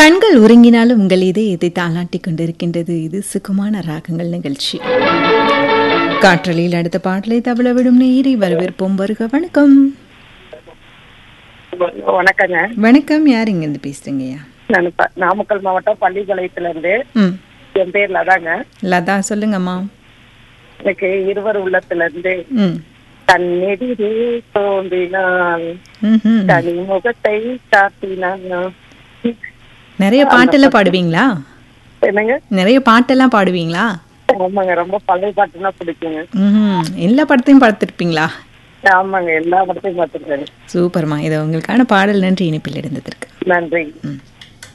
கண்கள் உறங்கினாலும் உங்கள் இதயத்தை தாளாட்டிக் கொண்டிருக்கின்றது இது சுகமான ராகங்கள் நிகழ்ச்சி காற்றலில் அடுத்த பாடலை தவள விடும் நேரை வரவேற்போம் வருக வணக்கம் வணக்கங்க வணக்கம் யார் இங்கிருந்து பேசுறீங்கய்யா நான் ப- நாமக்கல் மாவட்டம் பள்ளிப்பாளையத்துல இருந்து ம் என் பேர் லதாங்க லதா சொல்லுங்கம்மா எனக்கு இருவர் உள்ளத்துல இருந்து ம் கண்ணெதிரே தோன்றினான் ம்ஹும். தனி முகத்தை காட்டினான் நிறைய பாட்டெல்லாம் பாடுவீங்களா என்னங்க நிறைய பாட்டெல்லாம் பாடுவீங்களா ஆமாங்க ரொம்ப பழைய பாட்டுனா பிடிக்குங்க ம் எல்லா படத்தையும் பார்த்துருப்பீங்களா ஆமாங்க எல்லா படத்தையும் பார்த்துருக்கேங்க சூப்பர்மா இது உங்களுக்கான பாடல் நன்றி இனிப்பில் இருந்ததற்கு நன்றி ம்